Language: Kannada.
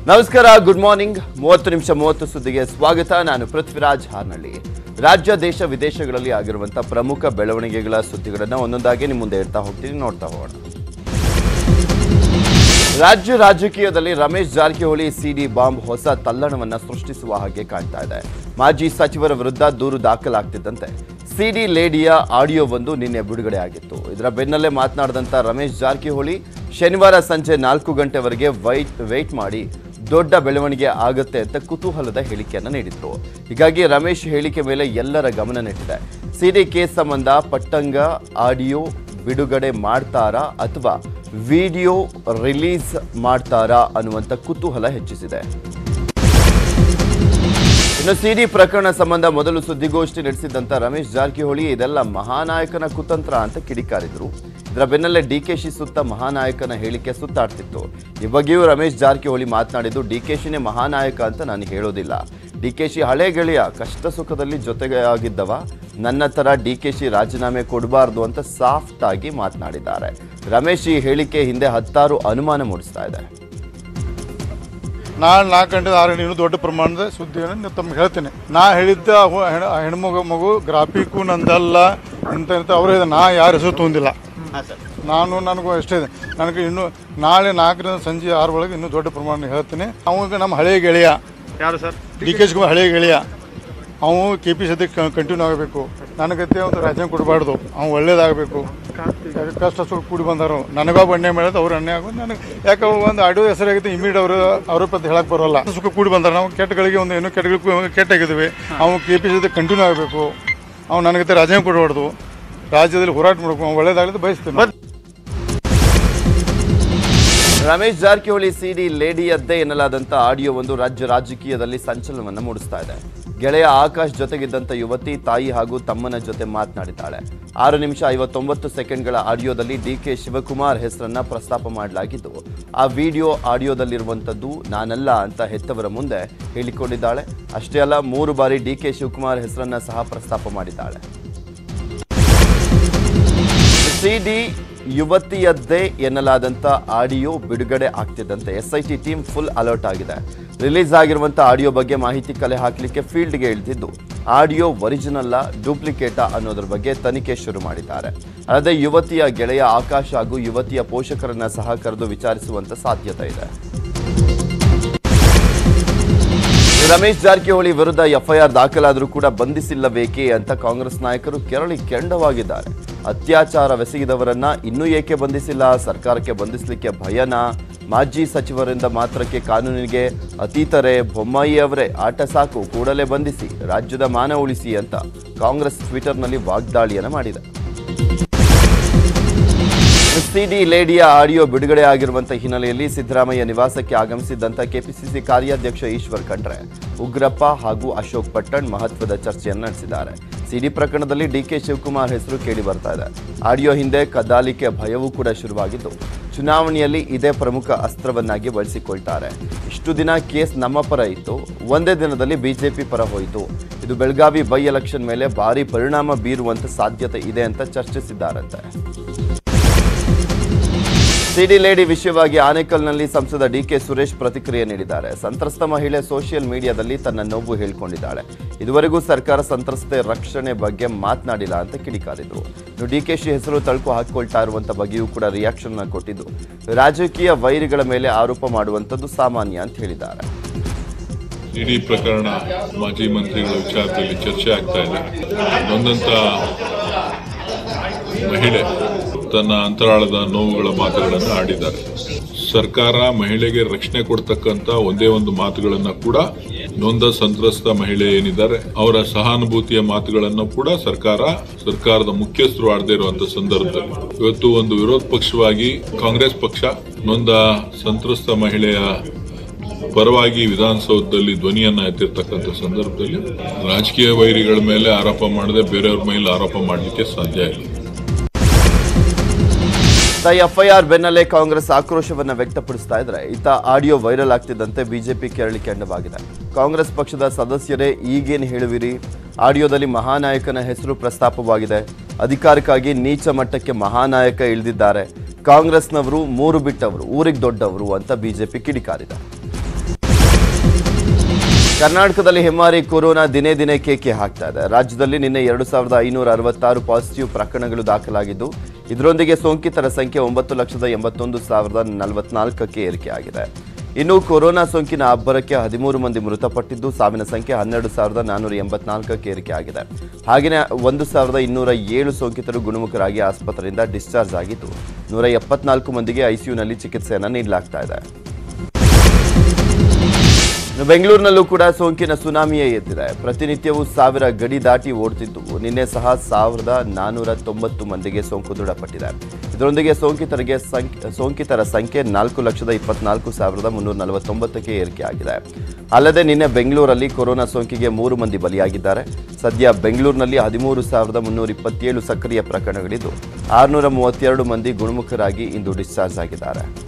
ನಮಸ್ಕಾರ ಗುಡ್ ಮಾರ್ನಿಂಗ್ ಮೂವತ್ತು ನಿಮಿಷ ಮೂವತ್ತು ಸುದ್ದಿಗೆ ಸ್ವಾಗತ ನಾನು ಪೃಥ್ವಿರಾಜ್ ಹಾರ್ನಳ್ಳಿ ರಾಜ್ಯ ದೇಶ ವಿದೇಶಗಳಲ್ಲಿ ಆಗಿರುವಂತಹ ಪ್ರಮುಖ ಬೆಳವಣಿಗೆಗಳ ಸುದ್ದಿಗಳನ್ನು ಒಂದೊಂದಾಗಿ ನಿಮ್ಮ ಮುಂದೆ ಇಡ್ತಾ ಹೋಗ್ತೀನಿ ನೋಡ್ತಾ ಹೋಗೋಣ ರಾಜ್ಯ ರಾಜಕೀಯದಲ್ಲಿ ರಮೇಶ್ ಜಾರಕಿಹೊಳಿ ಸಿಡಿ ಬಾಂಬ್ ಹೊಸ ತಲ್ಲಣವನ್ನ ಸೃಷ್ಟಿಸುವ ಹಾಗೆ ಕಾಣ್ತಾ ಇದೆ ಮಾಜಿ ಸಚಿವರ ವಿರುದ್ಧ ದೂರು ದಾಖಲಾಗ್ತಿದ್ದಂತೆ ಸಿಡಿ ಲೇಡಿಯ ಆಡಿಯೋವೊಂದು ನಿನ್ನೆ ಬಿಡುಗಡೆ ಆಗಿತ್ತು ಇದರ ಬೆನ್ನಲ್ಲೇ ಮಾತನಾಡಿದಂಥ ರಮೇಶ್ ಜಾರಕಿಹೊಳಿ ಶನಿವಾರ ಸಂಜೆ ನಾಲ್ಕು ಗಂಟೆವರೆಗೆ ವೈಟ್ ವೇಟ್ ಮಾಡಿ ದೊಡ್ಡ ಬೆಳವಣಿಗೆ ಆಗುತ್ತೆ ಅಂತ ಕುತೂಹಲದ ಹೇಳಿಕೆಯನ್ನು ನೀಡಿದ್ರು ಹೀಗಾಗಿ ರಮೇಶ್ ಹೇಳಿಕೆ ಮೇಲೆ ಎಲ್ಲರ ಗಮನ ನೆಟ್ಟಿದೆ ಸಿಡಿ ಕೇಸ್ ಸಂಬಂಧ ಪಟ್ಟಂಗ ಆಡಿಯೋ ಬಿಡುಗಡೆ ಮಾಡ್ತಾರಾ ಅಥವಾ ವಿಡಿಯೋ ರಿಲೀಸ್ ಮಾಡ್ತಾರಾ ಅನ್ನುವಂಥ ಕುತೂಹಲ ಹೆಚ್ಚಿಸಿದೆ ಇನ್ನು ಸಿಡಿ ಪ್ರಕರಣ ಸಂಬಂಧ ಮೊದಲು ಸುದ್ದಿಗೋಷ್ಠಿ ನಡೆಸಿದ್ದಂತ ರಮೇಶ್ ಜಾರಕಿಹೊಳಿ ಇದೆಲ್ಲ ಮಹಾನಾಯಕನ ಕುತಂತ್ರ ಅಂತ ಕಿಡಿಕಾರಿದ್ರು ಇದರ ಬೆನ್ನಲ್ಲೇ ಡಿಕೆಶಿ ಸುತ್ತ ಮಹಾನಾಯಕನ ಹೇಳಿಕೆ ಸುತ್ತಾಡ್ತಿತ್ತು ಈ ಬಗ್ಗೆಯೂ ರಮೇಶ್ ಜಾರಕಿಹೊಳಿ ಮಾತನಾಡಿದ್ದು ಡಿಕೆಶಿನೇ ಮಹಾನಾಯಕ ಅಂತ ನಾನು ಹೇಳೋದಿಲ್ಲ ಡಿಕೆಶಿ ಹಳೆ ಗೆಳೆಯ ಕಷ್ಟ ಸುಖದಲ್ಲಿ ಜೊತೆಗೆ ಆಗಿದ್ದವ ನನ್ನ ತರ ಡಿಕೆಶಿ ರಾಜೀನಾಮೆ ಕೊಡಬಾರ್ದು ಅಂತ ಸಾಫ್ಟ್ ಆಗಿ ಮಾತನಾಡಿದ್ದಾರೆ ರಮೇಶ್ ಈ ಹೇಳಿಕೆ ಹಿಂದೆ ಹತ್ತಾರು ಅನುಮಾನ ಮೂಡಿಸ್ತಾ ಇದೆ ನಾಳೆ ನಾಲ್ಕು ಗಂಟೆ ಆರು ಗಂಟೆ ಇನ್ನೂ ದೊಡ್ಡ ಪ್ರಮಾಣದ ಸುದ್ದಿಯನ್ನು ತಮ್ಗೆ ಹೇಳ್ತೇನೆ ನಾ ಹೇಳಿದ್ದ ಅವು ಹೆಣ್- ಹೆಣ್ಮಗು ಮಗು ಗ್ರಾಫಿಕ್ಕು ನಂದಲ್ಲ ಇಂಥ ಇಂಥ ಅವರು ನಾ ಯಾರ ಹೆಸರು ತೊಂದಿಲ್ಲ ನಾನು ನನಗೂ ಅಷ್ಟೇ ಇದೆ ನನಗೆ ಇನ್ನೂ ನಾಳೆ ನಾಲ್ಕರಿಂದ ಸಂಜೆ ಆರು ಒಳಗೆ ಇನ್ನೂ ದೊಡ್ಡ ಪ್ರಮಾಣ ಹೇಳ್ತೀನಿ ಅವಾಗ ನಮ್ಮ ಹಳೆಯ ಗೆಳೆಯ ಯಾರು ಸರ್ ಡಿ ಕೆ ಶಿವಕುಮಾರ್ ಹಳೆಯ ಗೆಳೆಯ ಅವು ಕೆ ಪಿ ಸದ್ಯಕ್ಕೆ ಕಂಟಿನ್ಯೂ ಆಗಬೇಕು ನನಗತ್ತೆ ಒಂದು ರಾಜೀನಾಮೆ ಕೊಡಬಾರ್ದು ಅವ್ನು ಒಳ್ಳೇದಾಗಬೇಕು ಕಷ್ಟ ಸುಖ ಕೂಡಿ ಬಂದರು ನನಗೊಬ್ಬ ಅನ್ಯಾಯ ಮಾಡೋದು ಅವ್ರು ಅನ್ಯಾಯ ಆಗೋದು ನನಗೆ ಯಾಕೆ ಒಂದು ಆಡಿಯೋ ಹೆಸರಾಗಿತ್ತು ಇಮಿಡಿಯೇಟ್ ಅವರು ಅವ್ರ ಪತ್ತೆ ಹೇಳಕ್ಕೆ ಬರೋಲ್ಲ ಸುಖ ಕೂಡಿ ಬಂದಾರೆ ನಾವು ಕೆಟ್ಟಗಳಿಗೆ ಒಂದು ಏನೋ ಕೆಟ್ಟಗಳಿಗೆ ಕೆಟ್ಟಾಗಿದ್ದೀವಿ ಅವ್ನು ಕೆ ಪಿ ಜೊತೆ ಕಂಟಿನ್ಯೂ ಆಗಬೇಕು ಅವ್ನು ನನಗತ್ತೆ ರಾಜೀನಾಮೆ ಕೊಡಬಾರ್ದು ರಾಜ್ಯದಲ್ಲಿ ಹೋರಾಟ ಮಾಡಬೇಕು ಅವ್ನು ಒಳ್ಳೇದಾಗಲಿ ಬಯಸ್ತೀನಿ ರಮೇಶ್ ಜಾರಕಿಹೊಳಿ ಸಿಡಿ ಲೇಡಿಯದ್ದೇ ಎನ್ನಲಾದಂಥ ಆಡಿಯೋ ಒಂದು ರಾಜ್ಯ ರಾಜಕೀಯದಲ್ಲಿ ಸಂಚಲನವನ್ನು ಮೂಡಿಸ್ತಾ ಇದೆ ಗೆಳೆಯ ಆಕಾಶ್ ಜೊತೆಗಿದ್ದಂಥ ಯುವತಿ ತಾಯಿ ಹಾಗೂ ತಮ್ಮನ ಜೊತೆ ಮಾತನಾಡಿದ್ದಾಳೆ ಆರು ನಿಮಿಷ ಐವತ್ತೊಂಬತ್ತು ಸೆಕೆಂಡ್ಗಳ ಆಡಿಯೋದಲ್ಲಿ ಡಿ ಕೆ ಶಿವಕುಮಾರ್ ಹೆಸರನ್ನ ಪ್ರಸ್ತಾಪ ಮಾಡಲಾಗಿದ್ದು ಆ ವಿಡಿಯೋ ಆಡಿಯೋದಲ್ಲಿರುವಂಥದ್ದು ನಾನಲ್ಲ ಅಂತ ಹೆತ್ತವರ ಮುಂದೆ ಹೇಳಿಕೊಂಡಿದ್ದಾಳೆ ಅಷ್ಟೇ ಅಲ್ಲ ಮೂರು ಬಾರಿ ಡಿ ಕೆ ಶಿವಕುಮಾರ್ ಹೆಸರನ್ನ ಸಹ ಪ್ರಸ್ತಾಪ ಮಾಡಿದ್ದಾಳೆ ಸಿಡಿ ಯುವತಿಯದ್ದೇ ಎನ್ನಲಾದಂಥ ಆಡಿಯೋ ಬಿಡುಗಡೆ ಆಗ್ತಿದ್ದಂತೆ S I T team full alert ಆಗಿದೆ ರಿಲೀಸ್ ಆಗಿರುವಂಥ ಆಡಿಯೋ ಬಗ್ಗೆ ಮಾಹಿತಿ ಕಲೆ ಹಾಕಲಿಕ್ಕೆ ಫೀಲ್ಡ್ಗೆ ಇಳಿದಿದ್ದು ಆಡಿಯೋ ಒರಿಜಿನಲ್ಲ ಡೂಪ್ಲಿಕೇಟಾ ಅನ್ನೋದ್ರ ಬಗ್ಗೆ ತನಿಖೆ ಶುರು ಮಾಡಿದ್ದಾರೆ ಅಲ್ಲದೆ ಯುವತಿಯ ಗೆಳೆಯ ಆಕಾಶ್ ಹಾಗೂ ಯುವತಿಯ ಪೋಷಕರನ್ನ ಸಹ ಕರೆದು ವಿಚಾರಿಸುವಂತ ಸಾಧ್ಯತೆ ಇದೆ ರಮೇಶ್ ಜಾರಕಿಹೊಳಿ ವಿರುದ್ಧ ಎಫ್ಐಆರ್ ದಾಖಲಾದರೂ ಕೂಡ ಬಂಧಿಸಿಲ್ಲಬೇಕೇ ಅಂತ ಕಾಂಗ್ರೆಸ್ ನಾಯಕರು ಕೆರಳಿ ಕೆಂಡವಾಗಿದ್ದಾರೆ ಅತ್ಯಾಚಾರವೆಸಗಿದವರನ್ನ ಇನ್ನೂ ಏಕೆ ಬಂಧಿಸಿಲ್ಲ ಸರ್ಕಾರಕ್ಕೆ ಬಂಧಿಸಲಿಕ್ಕೆ ಭಯನಾ ಮಾಜಿ ಸಚಿವರಿಂದ ಮಾತ್ರಕ್ಕೆ ಕಾನೂನಿಗೆ ಅತೀತರೆ ಬೊಮ್ಮಾಯಿ ಅವರೇ ಆಟ ಸಾಕು ಕೂಡಲೇ ಬಂಧಿಸಿ ರಾಜ್ಯದ ಮಾನ ಉಳಿಸಿ ಅಂತ ಕಾಂಗ್ರೆಸ್ ಟ್ವಿಟರ್ನಲ್ಲಿ ವಾಗ್ದಾಳಿಯನ್ನು ಮಾಡಿದೆ ಸಿಡಿ ಲೇಡಿಯ ಆಡಿಯೋ ಬಿಡುಗಡೆ ಆಗಿರುವಂತ ಹಿನ್ನೆಲೆಯಲ್ಲಿ ಸಿದ್ದರಾಮಯ್ಯ ನಿವಾಸಕ್ಕೆ ಆಗಮಿಸಿದ್ದಂತ ಕೆಪಿಸಿಸಿ ಕಾರ್ಯಾಧ್ಯಕ್ಷ ಈಶ್ವರ್ ಖಂಡ್ರೆ ಉಗ್ರಪ್ಪ ಹಾಗೂ ಅಶೋಕ್ ಪಟ್ಟಣ್ ಮಹತ್ವದ ಚರ್ಚೆಯನ್ನು ನಡೆಸಿದ್ದಾರೆ ಸಿಡಿ ಪ್ರಕರಣದಲ್ಲಿ ಡಿಕೆ ಶಿವಕುಮಾರ್ ಹೆಸರು ಕೇಳಿ ಬರ್ತಾ ಇದೆ ಆಡಿಯೋ ಹಿಂದೆ ಕದ್ದಾಲಿಕೆ ಭಯವೂ ಕೂಡ ಶುರುವಾಗಿದ್ದು ಚುನಾವಣೆಯಲ್ಲಿ ಇದೇ ಪ್ರಮುಖ ಅಸ್ತ್ರವನ್ನಾಗಿ ಬಳಸಿಕೊಳ್ತಾರೆ ಇಷ್ಟು ದಿನ ಕೇಸ್ ನಮ್ಮ ಪರ ಇತ್ತು ಒಂದೇ ದಿನದಲ್ಲಿ ಬಿಜೆಪಿ ಪರ ಹೋಯಿತು ಇದು ಬೆಳಗಾವಿ ಬೈ ಎಲೆಕ್ಷನ್ ಮೇಲೆ ಭಾರಿ ಪರಿಣಾಮ ಬೀರುವಂತ ಸಾಧ್ಯತೆ ಇದೆ ಅಂತ ಚರ್ಚಿಸಿದ್ದಾರಂತೆ ಸಿಡಿ ಲೇಡಿ ವಿಷಯವಾಗಿ ಆನೇಕಲ್ನಲ್ಲಿ ಸಂಸದ ಡಿಕೆ ಸುರೇಶ್ ಪ್ರತಿಕ್ರಿಯೆ ನೀಡಿದ್ದಾರೆ ಸಂತ್ರಸ್ತ ಮಹಿಳೆ ಸೋಷಿಯಲ್ ಮೀಡಿಯಾದಲ್ಲಿ ತನ್ನ ನೋವು ಹೇಳ್ಕೊಂಡಿದ್ದಾಳೆ ಇದುವರೆಗೂ ಸರ್ಕಾರ ಸಂತ್ರಸ್ತೆ ರಕ್ಷಣೆ ಬಗ್ಗೆ ಮಾತನಾಡಿಲ್ಲ ಅಂತ ಕಿಡಿಕಾರಿದ್ರು ಇನ್ನು ಡಿಕೆಶಿ ಹೆಸರು ತಳ್ಕು ಹಾಕಿಕೊಳ್ತಾ ಇರುವಂತ ಬಗ್ಗೆಯೂ ಕೂಡ ರಿಯಾಕ್ಷನ್ ಕೊಟ್ಟಿದ್ದು ರಾಜಕೀಯ ವೈರಿಗಳ ಮೇಲೆ ಆರೋಪ ಮಾಡುವಂಥದ್ದು ಸಾಮಾನ್ಯ ಅಂತ ಹೇಳಿದ್ದಾರೆ ಇಡೀ ಪ್ರಕರಣ ಮಾಜಿ ಮಂತ್ರಿಗಳ ವಿಚಾರದಲ್ಲಿ ಚರ್ಚೆ ಆಗ್ತಾ ಇದೆ ನೊಂದಂತ ಮಹಿಳೆ ತನ್ನ ಅಂತರಾಳದ ನೋವುಗಳ ಮಾತುಗಳನ್ನು ಆಡಿದ್ದಾರೆ ಸರ್ಕಾರ ಮಹಿಳೆಗೆ ರಕ್ಷಣೆ ಕೊಡ್ತಕ್ಕಂತ ಒಂದೇ ಒಂದು ಮಾತುಗಳನ್ನ ಕೂಡ ನೊಂದ ಸಂತ್ರಸ್ತ ಮಹಿಳೆ ಏನಿದ್ದಾರೆ ಅವರ ಸಹಾನುಭೂತಿಯ ಮಾತುಗಳನ್ನು ಕೂಡ ಸರ್ಕಾರ ಸರ್ಕಾರದ ಮುಖ್ಯಸ್ಥರು ಆಡದೇ ಇರುವಂತ ಸಂದರ್ಭದಲ್ಲಿ ಇವತ್ತು ಒಂದು ವಿರೋಧ ಪಕ್ಷವಾಗಿ ಕಾಂಗ್ರೆಸ್ ಪಕ್ಷ ನೊಂದ ಸಂತ್ರಸ್ತ ಮಹಿಳೆಯ ಪರವಾಗಿ ವಿಧಾನಸೌಧದಲ್ಲಿ ಧ್ವನಿಯನ್ನ ಎತ್ತಿರ್ತಕ್ಕಂಥ ಸಂದರ್ಭದಲ್ಲಿ ರಾಜಕೀಯ ವೈರಿಗಳ ಮೇಲೆ ಆರೋಪ ಮಾಡದೆ ಬೇರೆಯವ್ರ ಮೇಲೆ ಆರೋಪ ಮಾಡಲಿಕ್ಕೆ ಸಾಧ್ಯ ಇಲ್ಲ ಎಫ್ಐಆರ್ ಬೆನ್ನಲ್ಲೇ ಕಾಂಗ್ರೆಸ್ ಆಕ್ರೋಶವನ್ನ ವ್ಯಕ್ತಪಡಿಸ್ತಾ ಇದ್ರೆ ಇತ್ತ ಆಡಿಯೋ ವೈರಲ್ ಆಗ್ತಿದ್ದಂತೆ ಬಿಜೆಪಿ ಕೆರಳಿ ಕೆಂಡವಾಗಿದೆ ಕಾಂಗ್ರೆಸ್ ಪಕ್ಷದ ಸದಸ್ಯರೇ ಈಗೇನು ಹೇಳುವಿರಿ ಆಡಿಯೋದಲ್ಲಿ ಮಹಾನಾಯಕನ ಹೆಸರು ಪ್ರಸ್ತಾಪವಾಗಿದೆ ಅಧಿಕಾರಕ್ಕಾಗಿ ನೀಚ ಮಟ್ಟಕ್ಕೆ ಮಹಾನಾಯಕ ಇಳಿದಿದ್ದಾರೆ ಕಾಂಗ್ರೆಸ್ನವರು ಮೂರು ಬಿಟ್ಟವರು ಊರಿಗೆ ದೊಡ್ಡವರು ಅಂತ ಬಿಜೆಪಿ ಕಿಡಿಕಾರಿದೆ ಕರ್ನಾಟಕದಲ್ಲಿ ಹೆಮ್ಮಾರಿ ಕೊರೋನಾ ದಿನೇ ದಿನೇ ಕೇಕೆ ಹಾಕ್ತಾ ಇದೆ ರಾಜ್ಯದಲ್ಲಿ ನಿನ್ನೆ ಎರಡು ಸಾವಿರದ ಐನೂರ ಅರವತ್ತಾರು ಪಾಸಿಟಿವ್ ಪ್ರಕರಣಗಳು ದಾಖಲಾಗಿದ್ದು ಇದರೊಂದಿಗೆ ಸೋಂಕಿತರ ಸಂಖ್ಯೆ ಒಂಬತ್ತು ಲಕ್ಷದ ಎಂಬತ್ತೊಂದು ಸಾವಿರದ ನಲವತ್ನಾಲ್ಕಕ್ಕೆ ಏರಿಕೆಯಾಗಿದೆ ಇನ್ನು ಕೊರೋನಾ ಸೋಂಕಿನ ಅಬ್ಬರಕ್ಕೆ ಹದಿಮೂರು ಮಂದಿ ಮೃತಪಟ್ಟಿದ್ದು ಸಾವಿನ ಸಂಖ್ಯೆ ಹನ್ನೆರಡು ಸಾವಿರದ ನಾನ್ನೂರ ಎಂಬತ್ನಾಲ್ಕಕ್ಕೆ ಏರಿಕೆಯಾಗಿದೆ ಹಾಗೆಯೇ ಒಂದು ಸಾವಿರದ ಇನ್ನೂರ ಏಳು ಸೋಂಕಿತರು ಗುಣಮುಖರಾಗಿ ಆಸ್ಪತ್ರೆಯಿಂದ ಡಿಸ್ಚಾರ್ಜ್ ಆಗಿದ್ದು ನೂರ ಎಪ್ಪತ್ನಾಲ್ಕು ಮಂದಿಗೆ ಐಸಿಯುನಲ್ಲಿ ಚಿಕಿತ್ಸೆಯನ್ನು ನೀಡಲಾಗ್ತಾ ಇದೆ ಇನ್ನು ಬೆಂಗಳೂರಿನಲ್ಲೂ ಕೂಡ ಸೋಂಕಿನ ಸುನಾಮಿಯೇ ಎದ್ದಿದೆ ಪ್ರತಿನಿತ್ಯವೂ ಸಾವಿರ ಗಡಿ ದಾಟಿ ಓಡ್ತಿದ್ದು ನಿನ್ನೆ ಸಹ ಸಾವಿರದ ನಾನ್ನೂರ ತೊಂಬತ್ತು ಮಂದಿಗೆ ಸೋಂಕು ದೃಢಪಟ್ಟಿದೆ ಇದರೊಂದಿಗೆ ಸೋಂಕಿತರಿಗೆ ಸಂಖ್ಯೆ ಸೋಂಕಿತರ ಸಂಖ್ಯೆ ನಾಲ್ಕು ಲಕ್ಷದ ಇಪ್ಪತ್ನಾಲ್ಕು ಸಾವಿರದ ಮುನ್ನೂರ ನಲವತ್ತೊಂಬತ್ತಕ್ಕೆ ಏರಿಕೆಯಾಗಿದೆ ಅಲ್ಲದೆ ನಿನ್ನೆ ಬೆಂಗಳೂರಲ್ಲಿ ಕೊರೋನಾ ಸೋಂಕಿಗೆ ಮೂರು ಮಂದಿ ಬಲಿಯಾಗಿದ್ದಾರೆ ಸದ್ಯ ಬೆಂಗಳೂರಿನಲ್ಲಿ ಹದಿಮೂರು ಸಾವಿರದ ಮುನ್ನೂರ ಇಪ್ಪತ್ತೇಳು ಸಕ್ರಿಯ ಪ್ರಕರಣಗಳಿದ್ದು ಆರುನೂರ ಮೂವತ್ತೆರಡು ಮಂದಿ ಗುಣಮುಖರಾಗಿ ಇಂದು ಡಿಸ್ಚಾರ್ಜ್ ಆಗಿದ್ದಾರೆ